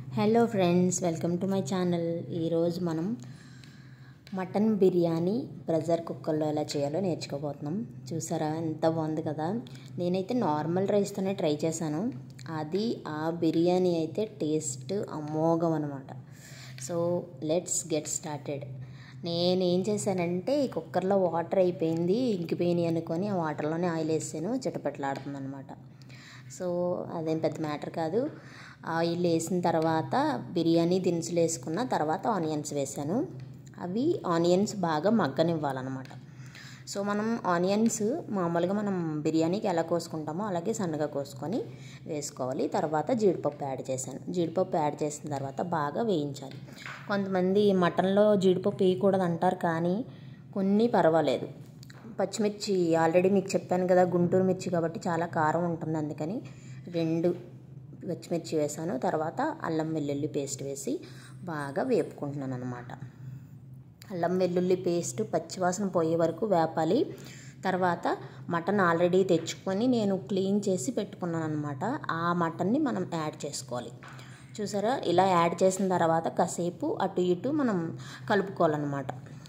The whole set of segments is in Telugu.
hello friends welcome to my channel ఈరోజు మనం మటన్ బిర్యానీ ప్రెషర్ కుక్కర్లో ఎలా చేయాలో నేర్చుకోబోతున్నాం చూసారా ఎంత బాగుంది కదా నేనైతే నార్మల్ రైస్తోనే ట్రై చేశాను అది ఆ బిర్యానీ అయితే టేస్ట్ అమోఘం అనమాట సో లెట్స్ గెట్ స్టార్టెడ్ నేను ఏం చేశానంటే ఈ కుక్కర్లో వాటర్ అయిపోయింది ఇంకిపోయినాయి అనుకొని ఆ వాటర్లోనే ఆయిల్ వేసాను చిటపెట్టలాడుతుంది అనమాట సో అదేం పెద్ద మ్యాటర్ కాదు ఆయిల్ వేసిన తర్వాత బిర్యానీ దినుసులు వేసుకున్న తర్వాత ఆనియన్స్ వేసాను అవి ఆనియన్స్ బాగా మగ్గనివ్వాలన్నమాట సో మనం ఆనియన్స్ మామూలుగా మనం బిర్యానీకి ఎలా కోసుకుంటామో అలాగే సన్నగా కోసుకొని వేసుకోవాలి తర్వాత జీడిపప్పు యాడ్ చేశాను జీడిపప్పు యాడ్ చేసిన తర్వాత బాగా వేయించాలి కొంతమంది మటన్లో జీడిపప్పు వేయకూడదు అంటారు కానీ కొన్ని పర్వాలేదు పచ్చిమిర్చి ఆల్రెడీ మీకు చెప్పాను కదా గుంటూరు మిర్చి కాబట్టి చాలా కారం ఉంటుంది అందుకని రెండు పచ్చిమిర్చి వేసాను తర్వాత అల్లం వెల్లుల్లి పేస్ట్ వేసి బాగా వేపుకుంటున్నాను అనమాట అల్లం వెల్లుల్లి పేస్ట్ పచ్చివాసన పోయే వరకు వేపాలి తర్వాత మటన్ ఆల్రెడీ తెచ్చుకొని నేను క్లీన్ చేసి పెట్టుకున్నాను అనమాట ఆ మటన్ని మనం యాడ్ చేసుకోవాలి చూసారా ఇలా యాడ్ చేసిన తర్వాత కాసేపు అటు ఇటు మనం కలుపుకోవాలన్నమాట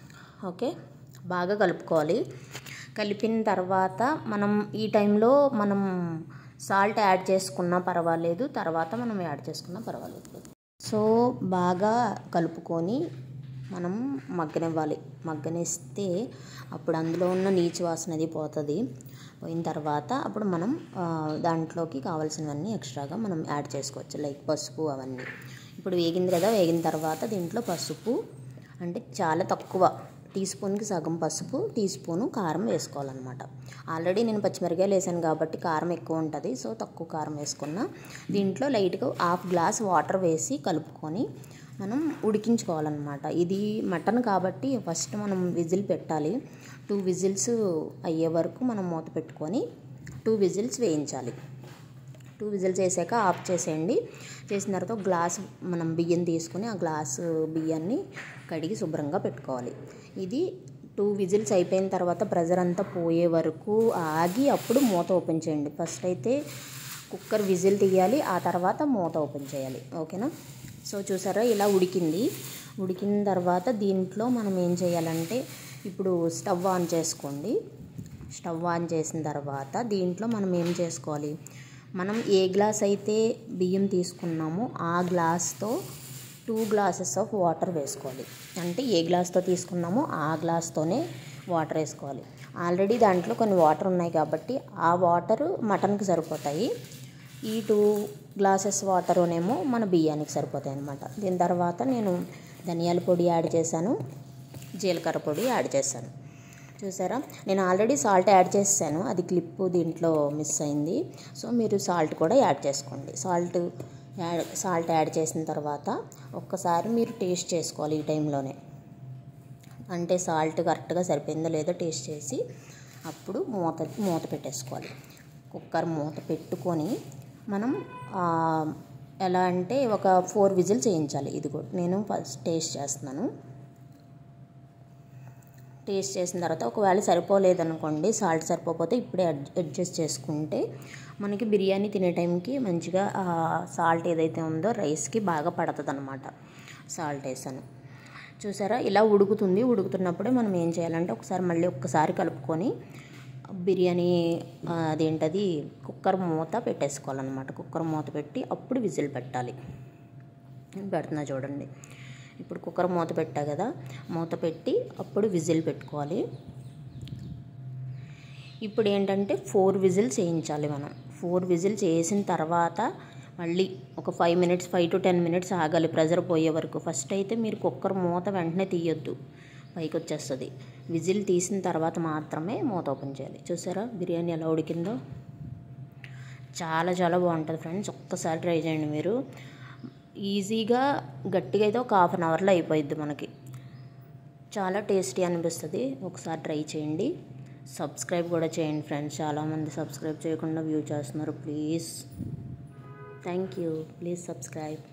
ఓకే బాగా కలుపుకోవాలి కలిపిన తర్వాత మనం ఈ టైంలో మనం సాల్ట్ యాడ్ చేసుకున్నా పర్వాలేదు తర్వాత మనం యాడ్ చేసుకున్నా పర్వాలేదు సో బాగా కలుపుకొని మనం మగ్గనివ్వాలి మగ్గనిస్తే అప్పుడు అందులో ఉన్న నీచు వాసన అది పోతుంది పోయిన తర్వాత అప్పుడు మనం దాంట్లోకి కావాల్సినవన్నీ ఎక్స్ట్రాగా మనం యాడ్ చేసుకోవచ్చు లైక్ పసుపు అవన్నీ ఇప్పుడు వేగింది కదా వేగిన తర్వాత దీంట్లో పసుపు అంటే చాలా తక్కువ టీ స్పూన్కి సగం పసుపు టీ స్పూను కారం వేసుకోవాలన్నమాట ఆల్రెడీ నేను పచ్చిమిరకాయలు వేసాను కాబట్టి కారం ఎక్కువ ఉంటుంది సో తక్కువ కారం వేసుకున్నా దీంట్లో లైట్గా హాఫ్ గ్లాస్ వాటర్ వేసి కలుపుకొని మనం ఉడికించుకోవాలన్నమాట ఇది మటన్ కాబట్టి ఫస్ట్ మనం విజిల్ పెట్టాలి టూ విజిల్స్ అయ్యే వరకు మనం మూత పెట్టుకొని టూ విజిల్స్ వేయించాలి టూ విజిల్స్ వేసాక ఆఫ్ చేసేయండి చేసిన తర్వాత ఒక గ్లాస్ మనం బియ్యం తీసుకుని ఆ గ్లాసు బియ్యాన్ని కడిగి శుభ్రంగా పెట్టుకోవాలి ఇది టూ విజిల్స్ అయిపోయిన తర్వాత ప్రెజర్ అంతా పోయే వరకు ఆగి అప్పుడు మూత ఓపెన్ చేయండి ఫస్ట్ అయితే కుక్కర్ విజిల్ తీయాలి ఆ తర్వాత మూత ఓపెన్ చేయాలి ఓకేనా సో చూసారా ఇలా ఉడికింది ఉడికిన తర్వాత దీంట్లో మనం ఏం చేయాలంటే ఇప్పుడు స్టవ్ ఆన్ చేసుకోండి స్టవ్ ఆన్ చేసిన తర్వాత దీంట్లో మనం ఏం చేసుకోవాలి మనం ఏ గ్లాస్ అయితే బియ్యం తీసుకున్నామో ఆ గ్లాస్తో టూ గ్లాసెస్ ఆఫ్ వాటర్ వేసుకోవాలి అంటే ఏ గ్లాస్తో తీసుకున్నామో ఆ గ్లాస్తోనే వాటర్ వేసుకోవాలి ఆల్రెడీ దాంట్లో కొన్ని వాటర్ ఉన్నాయి కాబట్టి ఆ వాటర్ మటన్కి సరిపోతాయి ఈ టూ గ్లాసెస్ వాటర్నేమో మన బియ్యానికి సరిపోతాయి అనమాట దీని తర్వాత నేను ధనియాల పొడి యాడ్ చేశాను జీలకర్ర పొడి యాడ్ చేశాను చూసారా నేను ఆల్రెడీ సాల్ట్ యాడ్ చేశాను అది క్లిప్ దీంట్లో మిస్ అయింది సో మీరు సాల్ట్ కూడా యాడ్ చేసుకోండి సాల్ట్ యాడ్ సాల్ట్ యాడ్ చేసిన తర్వాత ఒక్కసారి మీరు టేస్ట్ చేసుకోవాలి ఈ టైంలోనే అంటే సాల్ట్ కరెక్ట్గా సరిపోయిందో లేదో టేస్ట్ చేసి అప్పుడు మూత మూత పెట్టేసుకోవాలి కుక్కర్ మూత పెట్టుకొని మనం ఎలా అంటే ఒక ఫోర్ విజిల్స్ వేయించాలి ఇది కూడా నేను ఫస్ట్ టేస్ట్ చేస్తున్నాను టేస్ట్ చేసిన తర్వాత ఒకవేళ సరిపోలేదనుకోండి సాల్ట్ సరిపోతే ఇప్పుడే అడ్జస్ట్ చేసుకుంటే మనకి బిర్యానీ తినే టైంకి మంచిగా సాల్ట్ ఏదైతే ఉందో రైస్కి బాగా పడుతుంది అనమాట సాల్ట్ వేసాను చూసారా ఇలా ఉడుకుతుంది ఉడుకుతున్నప్పుడే మనం ఏం చేయాలంటే ఒకసారి మళ్ళీ ఒక్కసారి కలుపుకొని బిర్యానీ అదేంటది కుక్కర్ మూత పెట్టేసుకోవాలన్నమాట కుక్కర్ మూత పెట్టి అప్పుడు విజిల్ పెట్టాలి పెడుతున్నా చూడండి ఇప్పుడు కుక్కర్ మూత పెట్టా కదా మూత పెట్టి అప్పుడు విజిల్ పెట్టుకోవాలి ఇప్పుడు ఏంటంటే ఫోర్ విజిల్స్ వేయించాలి మనం ఫోర్ విజిల్స్ వేసిన తర్వాత మళ్ళీ ఒక five minutes five to ten minutes ఆగాలి ప్రెజర్ పోయే వరకు ఫస్ట్ అయితే మీరు కుక్కర్ మూత వెంటనే తీయొద్దు పైకి వచ్చేస్తుంది విజిల్ తీసిన తర్వాత మాత్రమే మూత ఓపెన్ చేయాలి చూసారా బిర్యానీ ఎలా ఉడికిందో చాలా చాలా బాగుంటుంది ఫ్రెండ్స్ ఒక్కసారి ట్రై చేయండి మీరు ఈజీగా గట్టిగా అయితే ఒక హాఫ్ అన్ అవర్లో అయిపోయిద్ది మనకి చాలా టేస్టీ అనిపిస్తుంది ఒకసారి ట్రై చేయండి సబ్స్క్రైబ్ కూడా చేయండి ఫ్రెండ్స్ చాలామంది సబ్స్క్రైబ్ చేయకుండా వ్యూ చేస్తున్నారు please thank you please subscribe